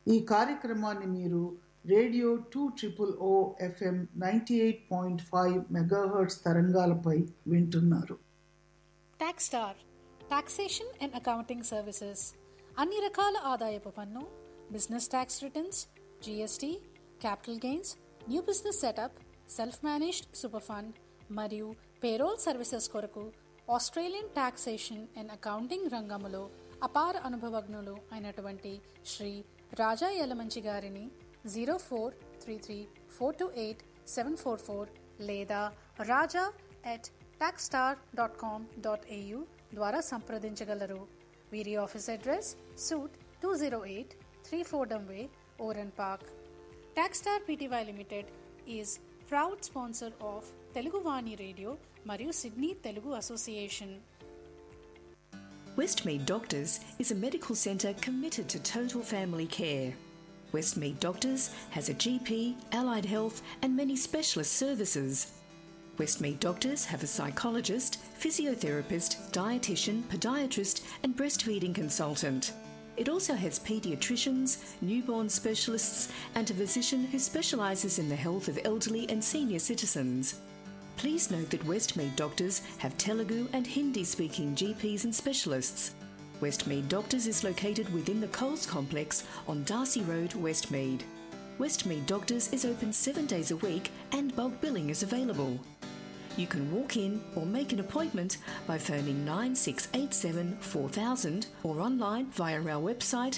ఈ కార్యక్రమాన్ని మీరు radio two triple O FM ninety eight point five megahertz తరంగాలపై వింటున్నారు Tax Star taxation and accounting services అన్ని రకాల ఆదాయపు పన్ను business tax returns GST capital gains new business setup self managed super fund మరియు పేరోల్ సర్వీసెస్ కొరకు Australian taxation and accounting రంగములో అపార అనుభవజ్ఞులు అయినటువంటి శ్రీ రాజా యలమంచి గారిని zero four three three four two eight seven four four లేదా Raja at Tax Star dot com dot AU ద్వారా సంప్రదించగలరు వీరి office address suite two zero eight three Fordham Way Oran Park Tax Star PTY limited is proud sponsor of Teluguvani radio మరియు Sydney Telugu Association Westmead Doctors is a medical centre committed to total family care. Westmead Doctors has a GP, allied health, and many specialist services. Westmead Doctors have a psychologist, physiotherapist, dietitian, podiatrist, and breastfeeding consultant. It also has paediatricians, newborn specialists, and a physician who specialises in the health of elderly and senior citizens. Please note that Westmead Doctors have Telugu and Hindi speaking GPs and specialists. Westmead Doctors is located within the Coles complex on Darcy Road, Westmead. Westmead Doctors is open seven days a week and bulk billing is available. You can walk in or make an appointment by phoning 9687 4000 or online via our website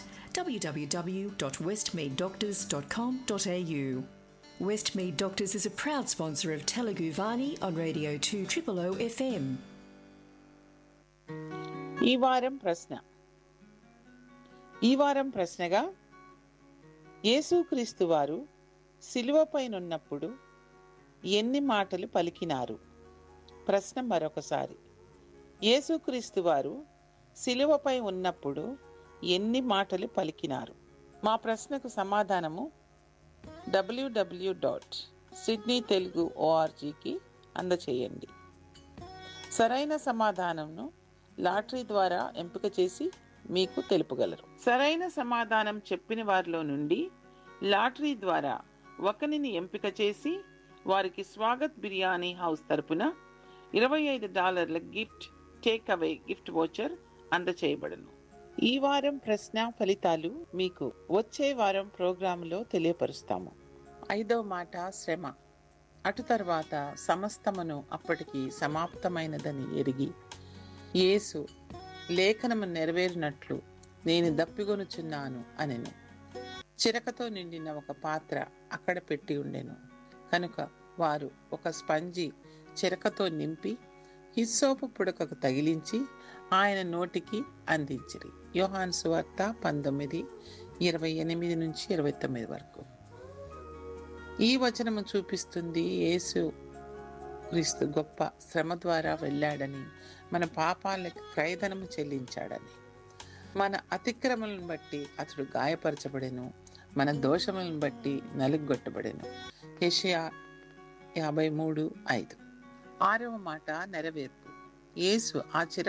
www.westmeaddoctors.com.au. Westmead Doctors is a proud sponsor of Telugu Vani on Radio 2 O FM. ఈ వారం ప్రశ్న ఈ వారం ప్రశ్నగా యేసుక్రీస్తు వారు శిలువపైనున్నప్పుడు ఎన్ని మాటలు పలికినారు ప్రశ్న మరొకసారి యేసుక్రీస్తు వారు శిలువపై ఉన్నప్పుడు ఎన్ని మాటలు పలికినారు మా ప్రశ్నకు సమాధానము డబ్ల్యూడబ్ల్యూ డాట్ సిడ్నీ తెలుగు ఓఆర్జీకి అందచేయండి సరైన సమాధానంను లాటరీ ద్వారా ఎంపిక చేసి మీకు తెలుపగలరు సరైన సమాధానం చెప్పిన వారిలో నుండి లాటరీ ద్వారా ఒకరిని ఎంపిక చేసి వారికి స్వాగత్ బిర్యానీ హౌస్ తరపున ఇరవై ఐదు డాలర్ల gift take away gift voucher అందచేయబడను ఈ వారం ప్రశ్న ఫలితాలు మీకు వచ్చే వారం ప్రోగ్రాంలో తెలియపరుస్తాము ఐదవ మాట శ్రమ అటు తర్వాత సమస్తమును అప్పటికి సమాప్తమైనదని ఎరిగి యేసు లేఖనము నెరవేరినట్లు నేను దప్పిగొనుచున్నాను అనెను చిరకతో నిండిన ఒక పాత్ర అక్కడ పెట్టి ఉండెను కనుక వారు ఒక స్పంజి చిరకతో నింపి హిస్సోపు పుడకకు తగిలించి ఆయన నోటికి అందించిరి యోహాన్ సువార్త పంతొమ్మిది ఇరవై ఎనిమిది నుంచి ఇరవై తొమ్మిది వరకు ఈ వచనము చూపిస్తుంది యేసు క్రీస్తు గొప్ప శ్రమ ద్వారా వెళ్ళాడని మన పాపాలకు క్రయధనము చెల్లించాడని మన అతిక్రమలను బట్టి అతడు గాయపరచబడెను మన దోషములను బట్టి నలుగొట్టబడెను యెషయా యాభై మూడు ఐదు ఆరవ మాట నెరవేర్పు యేసు ఆ చిర